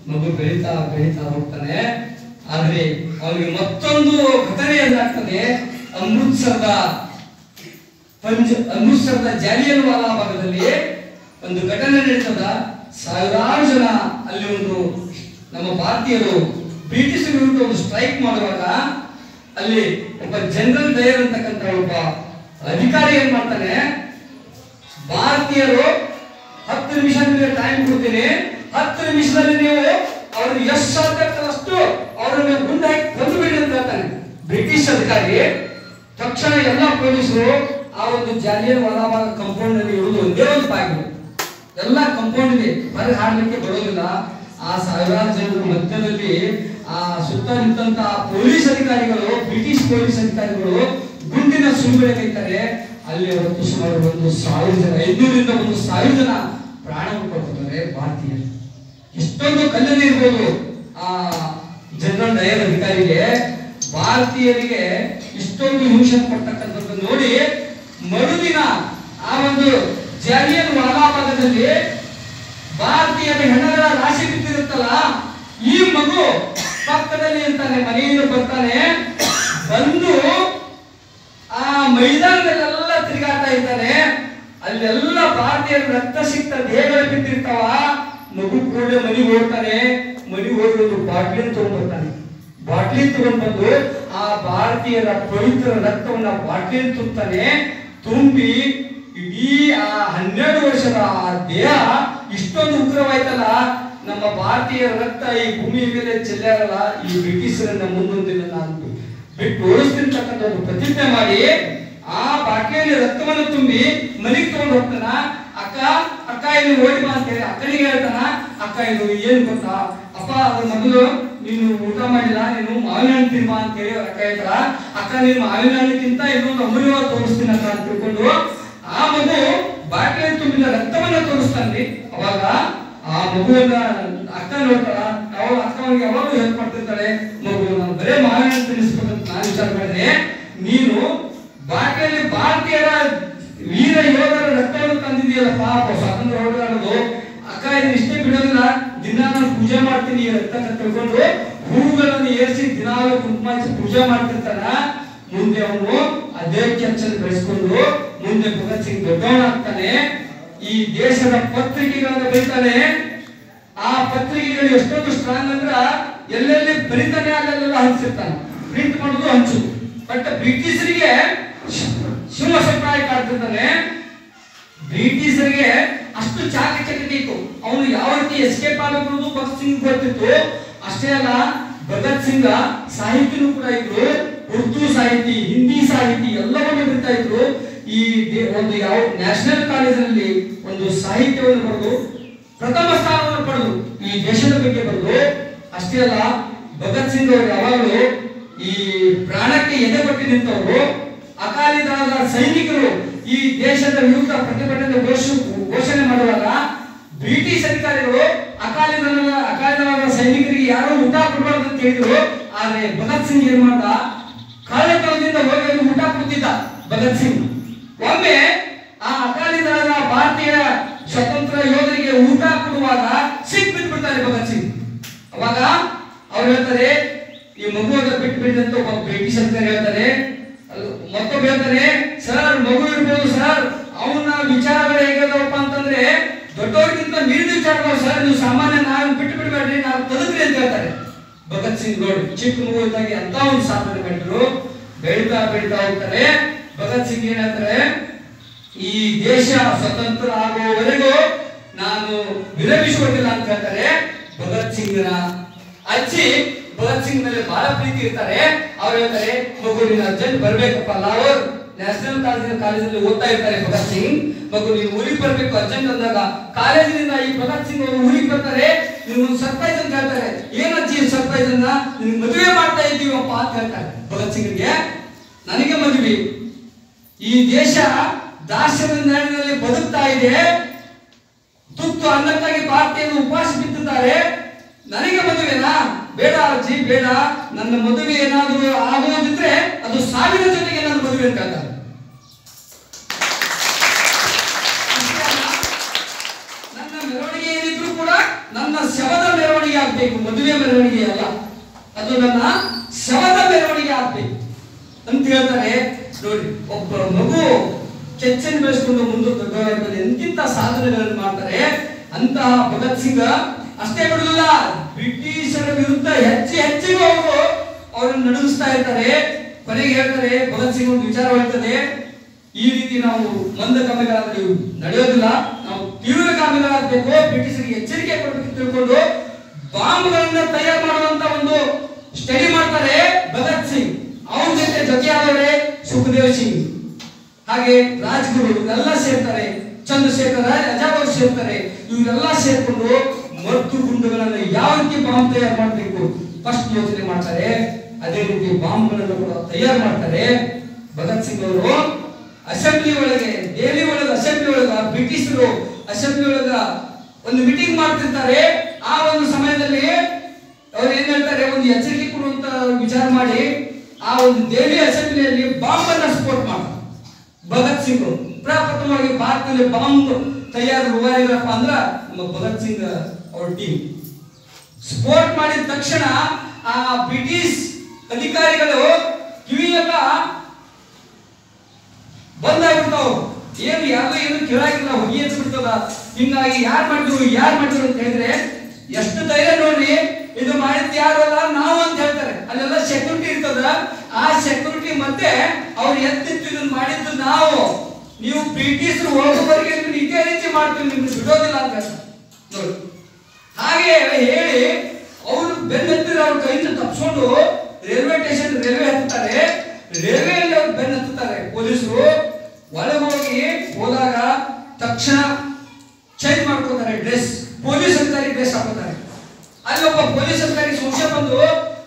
ಮಗು ಬೆಳೀತಾ ಬೆಳೀತಾ ಹೋಗ್ತಾನೆ ಆದ್ರೆ ಅವನಿಗೆ ಮತ್ತೊಂದು ಘಟನೆ ಏನಾಗ್ತದೆ ಅಮೃತ್ಸರದ ಪಂಜ್ ಅಮೃತ್ಸರದ ಜಾಲಿಯನ್ ವಾಲಾ ಭಾಗದಲ್ಲಿ ಒಂದು ಘಟನೆ ನಡೀತದ ಸಾವಿರಾರು ಜನ ಅಲ್ಲಿ ಒಂದು ನಮ್ಮ ಭಾರತೀಯರು ಬ್ರಿಟಿಷ್ ವಿರುದ್ಧ ಒಂದು ಸ್ಟ್ರೈಕ್ ಮಾಡುವಾಗ ಅಲ್ಲಿ ಒಬ್ಬ ಜನರಲ್ ಡಯರ್ ಅಂತಕ್ಕಂಥ ಒಬ್ಬ ಅಧಿಕಾರಿ ಏನ್ ಮಾಡ್ತಾನೆ ಭಾರತೀಯರು ಹತ್ತು ನಿಮಿಷ ನಿಮಗೆ ಟೈಮ್ ಕೊಡ್ತೀನಿ ಹತ್ತು ನಿಮಿಷದಲ್ಲಿ ನೀವು ಅವ್ರನ್ನ ಎಷ್ಟು ಸಾಧ್ಯ ಆಗ್ತದೆ ಅಷ್ಟು ಅವ್ರನ್ನ ಗುಂಡು ಹಾಕಿ ಕೊಂದು ಬಿಡಿ ಅಂತ ಹೇಳ್ತಾನೆ ಬ್ರಿಟಿಷ್ ಅಧಿಕಾರಿ ತಕ್ಷಣ ಎಲ್ಲ ಪೊಲೀಸರು ಆ ಒಂದು ಜಾಲಿಯನ್ ವಾಲಾಬಾಗ್ ಕಂಪೌಂಡ್ ನಲ್ಲಿ ಇರುವುದು ಒಂದೇ ಒಂದು ಬಾಗಿಲು ಎಲ್ಲ ಕಂಪೌಂಡ್ ಇದೆ ಹೊರಗೆ ಹಾಡ್ಲಿಕ್ಕೆ ಬರೋದಿಲ್ಲ ಆ ಸಾವಿರಾರು ಜನರ ಮಧ್ಯದಲ್ಲಿ ಆ ಸುತ್ತ ನಿಂತ ಪೊಲೀಸ್ ಅಧಿಕಾರಿಗಳು ಬ್ರಿಟಿಷ್ ಪೊಲೀಸ್ ಅಧಿಕಾರಿಗಳು ಗುಂಡಿನ ಸುಳಿಗೆ ಕೈತಾರೆ ಅಲ್ಲಿ ಅವತ್ತು ಸುಮಾರು ಒಂದು ಸಾವಿರ ಜನ ಐನೂರಿಂದ ಒಂದು ಸಾವಿರ ಜನ ಪ್ರಾಣವನ್ನು ಕಳ್ಕೊತಾರೆ ಭಾರತೀಯರು ಇಷ್ಟೊಂದು ಕಲ್ಲನೆ ಇರ್ಬೋದು ಆ ಜನರಲ್ ಡಯರ್ ಅಧಿಕಾರಿಗೆ ಭಾರತೀಯರಿಗೆ ಇಷ್ಟೊಂದು ಹಿಂಸೆ ಕೊಡ್ತಕ್ಕಂಥದ್ದು ನೋಡಿ ಮರುದಿನ ಆ ಒಂದು ಜಾಲಿಯನ್ ವಾಲಾಬಾಗದಲ್ಲಿ ಭಾರತೀಯರ ಹೆಣಗಳ ರಾಶಿ ಬಿದ್ದಿರುತ್ತಲ್ಲ ಈ ಮಗು ಪಕ್ಕದಲ್ಲಿ ಇರ್ತಾನೆ ಮನೆಯಿಂದ ಬರ್ತಾನೆ ಬಂದು ಆ ಮೈದಾನದಲ್ಲೆಲ್ಲ ತಿರುಗಾಡ್ತಾ ಇರ್ತಾನೆ ಅಲ್ಲೆಲ್ಲ ಭಾರತೀಯರ ರಕ್ತ ಸಿಕ್ತ ದೇಹಗಳು ಬಿದ್ದಿರ್ತಾವ ಮಗು ಕೂಡಲೇ ಮನೆಗೆ ಹೋಗ್ತಾನೆ ಮನೆಗೆ ಹೋಗಿ ಒಂದು ಬಾಟ್ಲಿ ತಗೊಂಡ್ಬರ್ತಾನೆ ಬಾಟ್ಲಿ ತಗೊಂಡ್ ಬಂದು ಆ ಭಾರತೀಯರ ಪವಿತ್ರ ರಕ್ತವನ್ನ ಬಾಟ್ಲಿ ತುಂಬತಾನೆ ತುಂಬಿ ಇಡೀ ಆ ಹನ್ನೆರಡು ವರ್ಷದ ಆ ದೇಹ ಇಷ್ಟೊಂದು ಉಗ್ರವಾಯ್ತಲ್ಲ ನಮ್ಮ ಭಾರತೀಯರ ರಕ್ತ ಈ ಭೂಮಿಯ ಮೇಲೆ ಚೆಲ್ಲಾರಲ್ಲ ಈ ಬ್ರಿಟಿಷರನ್ನ ಮುಂದೊಂದಿಲ್ಲ ನಾನು ಬಿಟ್ಟು ಓಡಿಸ್ತಿರ್ತಕ್ಕಂಥ ಒಂದು ಪ್ರತಿಜ್ಞೆ ಮಾಡಿ ಆ ಬಾಟ್ಲಿಯಲ್ಲಿ ರಕ್ತವನ್ನು ತುಂಬಿ ಮನೆಗೆ ತಗೊಂಡು ಹೋಗ್ತಾನ ಅಕ್ಕ ಅಕ್ಕ ಇಲ್ಲಿ ಓಡಿ ಬಾ ಅಂತೇಳಿ ಅಕ್ಕನಿಗೆ ಹೇಳ್ತಾನ ಅಕ್ಕ ಇದು ಏನ್ ಗೊತ್ತಾ ಅಪ್ಪ ಅದ್ರ ಮೊದಲು ನೀನು ಊಟ ಮಾಡಿಲ್ಲ ನೀನು ಮಾವಿನ ಹಣ್ಣು ತಿನ್ಬಾ ಅಂತೇಳಿ ಅವ್ರ ಅಕ್ಕ ಹೇಳ್ತಾರ ಅಕ್ಕ ನೀನು ಮಾವಿನ ಹಣ್ಣಿಗಿಂತ ಇನ್ನೊಂದು ಅಮೂಲ್ಯವಾದ ತೋರಿಸ್ತೀನಿ ಅಕ್ಕ ಅಂತ ತಿಳ್ಕೊಂಡು ಆ ಮಗು ಬಾಟ್ಲಿಯಲ್ಲಿ ತುಂಬಿದ ರಕ್ತವನ್ನ ತೋರಿಸ್ತಾನ್ರಿ ಅವಾಗ ಆ ಮಗುವನ್ನ ಅಕ್ಕ ನೋಡ್ತಾಳ ಅವಳು ಅಕ್ಕ ಅವನಿಗೆ ಯಾವಾಗಲೂ ಹೆಲ್ಪ್ ಮಾಡ್ತಿರ್ತಾಳೆ ಮಗು ನಾನು ಬರೇ ಮಾವಿನ ಹಣ್ಣು ತಿನ್ನಿಸ್ಬೇಕಂತ ನಾನು ವಿಚಾರ ಮಾಡಿದೆ ನೀನು ಬಾಟ್ಲಿಯಲ್ಲಿ ಭಾರತೀಯರ ವೀರ ಯೋಧರ ರಕ್ತವನ್ನು ತಂದಿದೆಯಲ್ಲ ಪಾಪ ಸ್ವಾತಂತ್ರ್ಯ ಹೋರಾಡೋದು ಅಕ್ಕ ಇದನ್ನ ಇಷ್ಟೇ ಬಿಡೋದಿಲ್ಲ ದಿನ ನಾನು ಪೂಜೆ ಮಾಡ್ತೀನಿ ಈ ರಕ್ತ ಅಂತ ತಿಳ್ಕೊಂಡು ಹೂಗಳನ್ನು ಏರಿಸಿ ದಿನಾಲು ಕುಂಕುಮ ಹಚ್ಚಿ ಪೂಜೆ ಮಾಡ್ತಿರ್ತಾನ ಮುಂದೆ ಅವನು ಅದೇ ಕೆಲಸದಲ್ಲಿ ಬೆಳೆಸ್ಕೊಂಡು ಮುಂದೆ ಭಗತ್ ಸಿಂಗ್ ದೊಡ್ಡವನಾಗ್ತಾನೆ ಈ ದೇಶದ ಪತ್ರಿಕೆಗಳನ್ನು ಬರೀತಾನೆ ಆ ಪತ್ರಿಕೆಗಳು ಎಷ್ಟೊಂದು ಸ್ಟ್ರಾಂಗ್ ಅಂದ್ರ ಎಲ್ಲೆಲ್ಲಿ ಬರಿತಾನೆ ಅಲ್ಲೆಲ್ಲ ಹಂಚಿರ್ತಾನೆ ಪ್ರಿಂಟ್ ಮಾಡೋದು ಹಂಚು ಬಟ್ ಬ್ರಿಟಿಷರಿಗೆ ಶಿವ ಸಂಪ್ರಾಯ ಕಾಡ್ತಿರ್ತಾನೆ ಬ್ರಿಟಿಷರಿಗೆ ಅಷ್ಟು ಚಾಕಚಕ್ಯತೆ ಇತ್ತು ಅವನು ಯಾವ ರೀತಿ ಎಸ್ಕೇಪ್ ಆಗಬೇಕು ಅನ್ನೋದು ಭಗತ್ ಸಿಂಗ್ ಗೊತ್ತಿತ್ತು ಅಷ್ಟೇ ಅಲ್ಲ ಭಗತ್ ಸಿಂಗ್ ಸಾಹಿತಿನೂ ಕೂಡ ಇದ್ರು ಉರ್ದು ಸಾಹಿತಿ ಹಿಂದಿ ಸಾಹಿತಿ ಎಲ್ಲವನ್ನು ಬರಿತಾ ಇದ್ರು ಈ ದೇ- ಒಂದು ಯಾವ ನ್ಯಾಷನಲ್ ಕಾಲೇಜಿನಲ್ಲಿ ಒಂದು ಸಾಹಿತ್ಯವನ್ನು ಬರೆದು ಪ್ರಥಮ ಸ್ಥಾನವನ್ನು ಪಡೆದು ಈ ದೇಶದ ಬಗ್ಗೆ ಬರೆದು ಅಷ್ಟೇ ಅಲ್ಲ ಭಗತ್ ಸಿಂಗ್ ಅವರು ಯಾವಾಗಲೂ ಈ ಪ್ರಾಣಕ್ಕೆ ಎದೆ ಕೊಟ್ಟು ನಿಂತವರು ಅಕಾಲಿ ದಳದ ಸೈನಿಕರು ಈ ದೇಶದ ವಿರುದ್ಧ ಪ್ರತಿಭಟನೆ ಘೋಷ- ಘೋಷಣೆ ಮಾಡುವಾಗ ಬ್ರಿಟಿಷ್ ಅಧಿಕಾರಿಗಳು ಅಕಾಲಿ ದಳದ ಅಕಾಲಿ ದಳದ ಸೈನಿಕರಿಗೆ ಯಾರೋ ಊಟ ಕೊಡಬಾರ್ದು ಅಂತ ಹೇಳಿದ್ರು ಆದ್ರೆ ಭಗತ್ ಸಿಂಗ್ ಏನ್ ಮಾಡ್ದ ಕಳ್ಳತನದಿಂದ ಹೋಗಿ ಅಲ್ಲಿ ಊಟ ಕೊಡ್ತಿದ್ದ ಭಗತ್ ಸಿಂಗ್ ಒಮ್ಮೆ ಆ ಅಕಾಲಿ ದಳದ ಭಾರತೀಯ ಸ್ವತಂತ್ರ ಯೋಧರಿಗೆ ಊಟ ಕೊಡುವಾಗ ಸಿಕ್ ಬಿದ್ದ್ಬಿಡ್ತಾರೆ ಭಗತ್ ಸಿಂಗ್ ಅವಾಗ ಅವ್ರು ಹೇಳ್ತಾರೆ ಈ ಮಗುವಾಗ ಬಿಟ್ಟು ಬಿಡಿ ಅಂತ ಒಬ್ಬ ಬ್ರಿಟಿಷ್ ಅಧಿಕಾರಿ ಹೇಳ್ತಾರೆ ಅಲ್ಲ- ಮತ್ತೊಬ್ಬ ಹೇಳ್ತಾನೆ ಸರ್ ಮಗು ಇರ್ಬೋದು ಸರ್ ಅವನ ವಿಚಾರಗಳು ಹೇಗಿದಾವಪ್ಪ ಅಂತಂದ್ರೆ ದೊಡ್ಡವ್ರಿಗಿಂತ ಮೀರಿದ ವಿಚಾರಗಳು ಸರ್ ನೀವು ಸಾಮಾನ್ಯ ನಾವು ಬಿಟ್ಟು ಬಿಡಬೇಡ್ರಿ ನಾವು ತದಕ್ರಿ ಅಂತ ಹೇಳ್ತಾರೆ ಭಗತ್ ಸಿಂಗ್ ನೋಡಿ ಚಿಕ್ಕ ಮಗು ಇದ್ದಾಗ ಅಂತ ಒಂದು ಸಾಧನೆ ಮಾಡಿದ್ರು ಬೆಳೀತಾ ಬೆಳೀತಾ ಹೋಗ್ತಾರೆ ಭಗತ್ ಸಿಂಗ್ ಏನ್ ಹೇಳ್ತಾರೆ ಈ ದೇಶ ಸ್ವತಂತ್ರ ಆಗುವವರೆಗೂ ನಾನು ವಿರಮಿಸುವುದಿಲ್ಲ ಅಂತ ಹೇಳ್ತಾರೆ ಭಗತ್ ಸಿಂಗ್ನ ಅಜ್ಜಿ ಭಗತ್ ಸಿಂಗ್ ಮೇಲೆ ಬಹಳ ಪ್ರೀತಿ ಇರ್ತಾರೆ ಅವ್ರು ಹೇಳ್ತಾರೆ ಮಗು ನೀನು ಅರ್ಜೆಂಟ್ ಬರ್ಬೇಕಪ್ಪ ಲಾಹೋರ್ ನ್ಯಾಷನಲ್ ಕಾಲೇಜ್ ಕಾಲೇಜಲ್ಲಿ ಓದ್ತಾ ಇರ್ತಾರೆ ಭಗತ್ ಸಿಂಗ್ ಮಗು ನೀನು ಊರಿಗೆ ಬರ್ಬೇಕು ಅರ್ಜೆಂಟ್ ಅಂದಾಗ ಕಾಲೇಜಿನಿಂದ ಈ ಭಗತ್ ಸಿಂಗ್ ಅವರು ಊರಿಗೆ ಬರ್ತಾರೆ ನೀವು ಒಂದು ಸರ್ಪ್ರೈಸ್ ಅಂತ ಹೇಳ್ತಾರೆ ಏನ್ ಅಜ್ಜಿ ಸರ್ಪ್ರೈಸ್ ಅನ್ನ ನಿನ್ ಮದುವೆ ಮಾಡ್ತಾ ಇದ್ದೀವಪ್ಪ ಅಂತ ಹೇಳ್ತಾರೆ ಭಗತ್ ಸಿಂಗ್ಗೆ ನನಗೆ ಮದುವೆ ಈ ದೇಶ ದಾಸ್ಯದ ನಾಡಿನಲ್ಲಿ ಬದುಕ್ತಾ ಇದೆ ತುತ್ತು ಅನ್ನಕ್ಕಾಗಿ ಭಾರತೀಯರು ಉಪವಾಸ ಬಿದ್ದಿದ್ದಾರೆ ನನಗೆ ಮದುವೆನಾ ಬೇಡ ಅಜ್ಜಿ ಬೇಡ ನನ್ನ ಮದುವೆ ಏನಾದರೂ ಆಗೋದಿದ್ರೆ ಅದು ಸಾವಿರ ಜೊತೆಗೆ ನನ್ನ ಮದುವೆ ಅಂತ ಹೇಳ್ತಾರೆ ಅಷ್ಟೇ ಅಲ್ಲ, ನನ್ನ ಮೆರವಣಿಗೆ ಏನಿದ್ರು ಕೂಡ ನನ್ನ ಶವದ ಮೆರವಣಿಗೆ ಮೆರವಣಿಗೆ ಆಗ್ಬೇಕು ಮದುವೆ ಮೆರವಣಿಗೆ ಅಲ್ಲ ಅದು ನನ್ನ ಶವದ ಮೆರವಣಿಗೆ ಆಗ್ಬೇಕು ಅಂತ ಹೇಳ್ತಾರೆ ನೋಡಿ ಒಬ್ಬ ಮಗು ಕೆಚ್ಚನ್ನು ಬೆಳೆಸ್ಕೊಂಡು ಮುಂದೆ ದೊಡ್ಡವರಾದ್ಮೇಲೆ ಎಂತಿಂತ ಸಾಧನೆಗಳನ್ನು ಮಾಡ್ತಾರೆ ಅಂತಹ ಭಗತ್ ಸಿಂಗ್ ಅಷ್ಟೇ ಬಿಡುದಿಲ್ಲ ಬ್ರಿಟಿಷರ ವಿರುದ್ಧ ಹೆಚ್ಚು ಹೆಚ್ಚಿಗೆ ಅವರು ಅವರನ್ನು ನಡುಗಿಸ್ತಾ ಇರ್ತಾರೆ ಕೊನೆಗೆ ಹೇಳ್ತಾರೆ ಭಗತ್ ಸಿಂಗ್ ಒಂದು ವಿಚಾರ ಹೇಳ್ತದೆ ಈ ರೀತಿ ನಾವು ಮಂದಗಾಮಿಗಳಾದ್ರೆ ನಡೆಯೋದಿಲ್ಲ ನಾವು ತೀವ್ರಗಾಮಿಗಳಾಗಬೇಕು ಬ್ರಿಟಿಷರಿಗೆ ಎಚ್ಚರಿಕೆ ಕೊಡಬೇಕು ತಿಳ್ಕೊಂಡು ಬಾಂಬ್ಗಳನ್ನ ತಯಾರು ಮಾಡುವಂತ ಒಂದು ಸ್ಟಡಿ ಮಾಡ್ತಾರೆ ಭಗತ್ ಸಿಂಗ್ ಅವ್ರ ಜೊತೆ ಜೊತೆಯಾದವರೇ ಸುಖದೇವ್ ಸಿಂಗ್ ಹಾಗೆ ರಾಜ್ಗುರು ಇವರೆಲ್ಲ ಸೇರ್ತಾರೆ ಚಂದ್ರಶೇಖರ ಅಜಾಬ್ ಅವರು ಸೇರ್ತಾರೆ ಇವರೆಲ್ಲ ಸೇರ್ಕೊಂಡು ಮದ್ದು ಗುಂಡುಗಳನ್ನ ಯಾವ ರೀತಿ ಬಾಂಬ್ ತಯಾರು ಮಾಡಬೇಕು ಫಸ್ಟ್ ಯೋಚನೆ ಮಾಡ್ತಾರೆ ಅದೇ ರೀತಿ ಬಾಂಬ್ಗಳನ್ನು ಕೂಡ ತಯಾರು ಮಾಡ್ತಾರೆ ಭಗತ್ ಸಿಂಗ್ ಅವರು ಅಸೆಂಬ್ಲಿ ಒಳಗೆ ದೆಹಲಿ ಒಳಗೆ ಅಸೆಂಬ್ಲಿ ಒಳಗ ಬ್ರಿಟಿಷರು ಅಸೆಂಬ್ಲಿ ಒಳಗ ಒಂದು ಮೀಟಿಂಗ್ ಮಾಡ್ತಿರ್ತಾರೆ ಆ ಒಂದು ಸಮಯದಲ್ಲಿ ಅವ್ರು ಏನ್ ಹೇಳ್ತಾರೆ ಒಂದು ಎಚ್ಚರಿಕೆ ಕೊಡುವಂತ ವಿಚಾರ ಮಾಡಿ ಆ ಒಂದು ದೆಹಲಿ ಅಸೆಂಬ್ಲಿಯಲ್ಲಿ ಬಾಂಬ್ ಅನ್ನ ಸ್ಫೋಟ್ ಮಾಡ್ತಾರೆ ಭಗತ್ ಸಿಂಗ್ ಪ್ರಪ್ರಥಮವಾಗಿ ಭಾರತದಲ್ಲಿ ಬಾಂಬ್ ತಯಾರು ರೂವಾರಿಗಳಪ್ಪ ಅಂದ್ರ ನಮ್ಮ ಭಗತ್ ಸಿಂಗ್ ಅವ್ರ ಟೀಮ್ ಸ್ಫೋಟ್ ಮಾಡಿದ ತಕ್ಷಣ ಆ ಬ್ರಿಟಿಷ್ ಅಧಿಕಾರಿಗಳು ಕಿವಿಯೆಲ್ಲ ಬಂದಾಗ್ಬಿಡ್ತಾವ ಏನು ಯಾರು ಏನು ಕೇಳಾಗಿಲ್ಲ ಹೊಗೆ ಬಿಡ್ತದ ಹಿಂಗಾಗಿ ಯಾರು ಮಾಡಿದ್ರು ಯಾರು ಮಾಡಿದ್ರು ಅಂತ ಹೇಳಿದ್ರೆ ಎಷ್ಟು ಧೈರ್ಯ ನೋಡ್ರಿ ಇದು ಮಾಡಿದ್ ಯಾರು ಅಲ್ಲ ನಾವು ಅಂತ ಹೇಳ್ತಾರೆ ಅಲ್ಲೆಲ್ಲ ಸೆಕ್ಯೂರಿಟಿ ಇರ್ತದ ಆ ಸೆಕ್ಯೂರಿಟಿ ಮತ್ತೆ ಅವ್ರು ಎತ್ತಿತ್ತು ಇದನ್ನ ಮಾಡಿದ್ದು ನಾವು ನೀವು ಬ್ರಿಟಿಷರು ಹೋಗೋವರೆಗೆ ಇದನ್ನ ಇದೇ ರೀತಿ ಮಾಡ್ತೀವಿ ನಿಮ್ಗೆ ಬಿಡೋದಿಲ್ಲ ಅಂತ ಹೇಳ್ತಾರೆ. ನೋಡಿ ಹಾಗೆ ಹೇಳಿ ಅವರು ಬೆನ್ನತ್ತಿದ್ರೆ ಅವ್ರ ಕೈಯಿಂದ ತಪ್ಪಿಸ್ಕೊಂಡು ರೈಲ್ವೆ ಸ್ಟೇಷನ್ ರೈಲ್ವೆ ಹತ್ತಾರೆ ರೈಲ್ವೆಯಲ್ಲಿ ಅವ್ರು ಬೆನ್ನ ಹತ್ತುತ್ತಾರೆ ಪೊಲೀಸರು ಒಳಗೆ ಹೋಗಿ ಹೋದಾಗ ತಕ್ಷಣ ಚೇಂಜ್ ಮಾಡ್ಕೋತಾರೆ ಡ್ರೆಸ್ ಪೊಲೀಸ್ ಅಧಿಕಾರಿ ಡ್ರೆಸ್ ಹಾಕೋತಾರೆ ಅಲ್ಲಿ ಒಬ್ಬ ಪೊಲೀಸ್ ಅಧಿಕಾರಿ ಸಂಶಯ ಬಂದು